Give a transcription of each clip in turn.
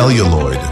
celluloid.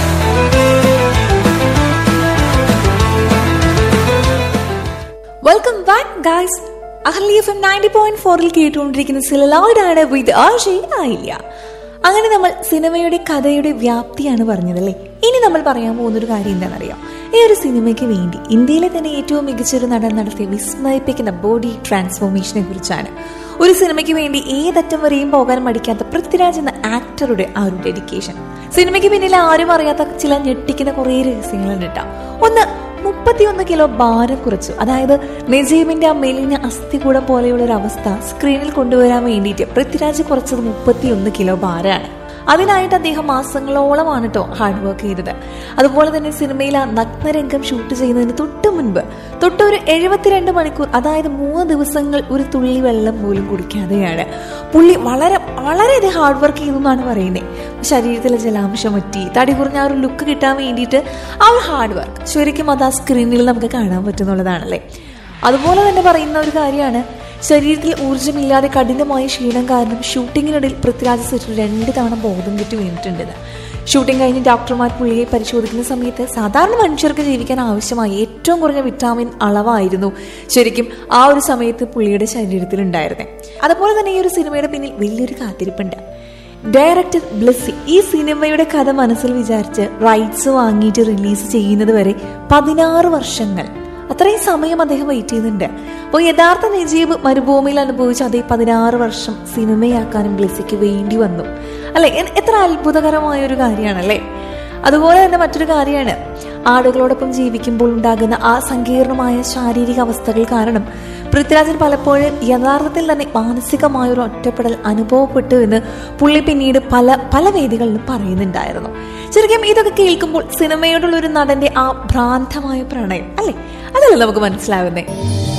Welcome back guys അഹ്ലി F M ninety point ഫോറിൽ കേട്ടുകൊണ്ടിരിക്കുന്ന സിലലോയിഡാണ് വിത്ത് ആഷി ആയില്ല അങ്ങനെ നമ്മൾ സിനിമയുടെ കഥയുടെ വ്യാപ്തിയാണ് പറഞ്ഞതല്ലേ ഇനി നമ്മൾ പറയാൻ പോകുന്ന ഒരു കാര്യം എന്താണെന്നറിയാം ഈ ഒരു സിനിമയ്ക്ക് വേണ്ടി ഇന്ത്യയിലെ തന്നെ ഏറ്റവും മികച്ചൊരു നടൻ നടത്തിയ വിസ്മയിപ്പിക്കുന്ന ബോഡി ട്രാൻസ്ഫോർമേഷനെ കുറിച്ചാണ് ഒരു സിനിമയ്ക്ക് വേണ്ടി ഏതറ്റം വരെയും പോകാൻ മടിക്കാത്ത പൃഥ്വിരാജ് എന്ന ആക്ടറുടെ ആ ഒരു ഡെഡിക്കേഷൻ സിനിമയ്ക്ക് പിന്നിൽ ആരും അറിയാത്ത ചില ഞെട്ടിക്കുന്ന കുറേ രഹസ്യങ്ങളുണ്ട് കേട്ടോ ഒന്ന് മുപ്പത്തിയൊന്ന് കിലോ ഭാരം കുറച്ചു അതായത് നജീബിന്റെ ആ മെലിഞ്ഞ അസ്ഥികൂടം പോലെയുള്ള ഒരു അവസ്ഥ സ്ക്രീനിൽ കൊണ്ടുവരാൻ വേണ്ടിയിട്ട് പൃഥ്വിരാജ് കുറച്ചത് മുപ്പത്തിയൊന്ന് കിലോ ഭാരമാണ് അതിനായിട്ട് അദ്ദേഹം മാസങ്ങളോളമാണ് കേട്ടോ ഹാർഡ് വർക്ക് ചെയ്തത് അതുപോലെ തന്നെ സിനിമയിൽ ആ നഗ്നരംഗം ഷൂട്ട് ചെയ്യുന്നതിന് തൊട്ട് മുൻപ് തൊട്ട് ഒരു എഴുപത്തിരണ്ട് മണിക്കൂർ അതായത് മൂന്ന് ദിവസങ്ങൾ ഒരു തുള്ളി വെള്ളം പോലും കുടിക്കാതെയാണ് പുള്ളി വളരെ വളരെയധികം ഹാർഡ് വർക്ക് ചെയ്തു എന്നാണ് പറയുന്നത് ശരീരത്തിലെ ജലാംശം പറ്റി തടി കുറഞ്ഞ ആ ഒരു ലുക്ക് കിട്ടാൻ വേണ്ടിയിട്ട് ആ ഒരു ഹാർഡ് വർക്ക് ശരിക്കും അത് ആ സ്ക്രീനിൽ നമുക്ക് കാണാൻ പറ്റുന്നുള്ളതാണല്ലേ അതുപോലെ തന്നെ പറയുന്ന ഒരു കാര്യമാണ് ശരീരത്തിൽ ഊർജ്ജമില്ലാതെ കഠിനമായ ക്ഷീണം കാരണം ഷൂട്ടിങ്ങിനിടയിൽ പൃഥ്വിരാജ് സെറ്റിൽ രണ്ട് തവണ ബോധം കെട്ടി വീണിട്ടുണ്ടെന്ന് ഷൂട്ടിംഗ് കഴിഞ്ഞ് ഡോക്ടർമാർ പുള്ളിയെ പരിശോധിക്കുന്ന സമയത്ത് സാധാരണ മനുഷ്യർക്ക് ജീവിക്കാൻ ആവശ്യമായ ഏറ്റവും കുറഞ്ഞ വിറ്റാമിൻ അളവായിരുന്നു ശരിക്കും ആ ഒരു സമയത്ത് പുള്ളിയുടെ ശരീരത്തിൽ ഉണ്ടായിരുന്നത് അതുപോലെ തന്നെ ഈ ഒരു സിനിമയുടെ പിന്നിൽ വലിയൊരു കാത്തിരിപ്പുണ്ട് ഡയറക്ടർ ബ്ലെസ്സി ഈ സിനിമയുടെ കഥ മനസ്സിൽ വിചാരിച്ച് റൈറ്റ്സ് വാങ്ങിയിട്ട് റിലീസ് ചെയ്യുന്നത് വരെ പതിനാറ് വർഷങ്ങൾ അത്രയും സമയം അദ്ദേഹം വെയിറ്റ് ചെയ്യുന്നുണ്ട് അപ്പോൾ യഥാർത്ഥ നജീബ് മരുഭൂമിയിൽ അനുഭവിച്ച അതേ പതിനാറ് വർഷം സിനിമയാക്കാനും ബ്ലെസ്സിക്ക് വേണ്ടി വന്നു അല്ലെ എ- എത്ര അത്ഭുതകരമായ ഒരു കാര്യമാണല്ലേ അതുപോലെ തന്നെ മറ്റൊരു കാര്യമാണ് ആടുകളോടൊപ്പം ജീവിക്കുമ്പോൾ ഉണ്ടാകുന്ന ആ സങ്കീർണമായ ശാരീരിക അവസ്ഥകൾ കാരണം പൃഥ്വിരാജിന് പലപ്പോഴും യഥാർത്ഥത്തിൽ തന്നെ മാനസികമായ ഒരു ഒറ്റപ്പെടൽ അനുഭവപ്പെട്ടു എന്ന് പുള്ളി പിന്നീട് പല പല വേദികളിലും പറയുന്നുണ്ടായിരുന്നു ശരിക്കും ഇതൊക്കെ കേൾക്കുമ്പോൾ സിനിമയോടുള്ള ഒരു നടന്റെ ആ ഭ്രാന്തമായ പ്രണയം അല്ലേ അതല്ലേ നമുക്ക് മനസ്സിലാവുന്നേ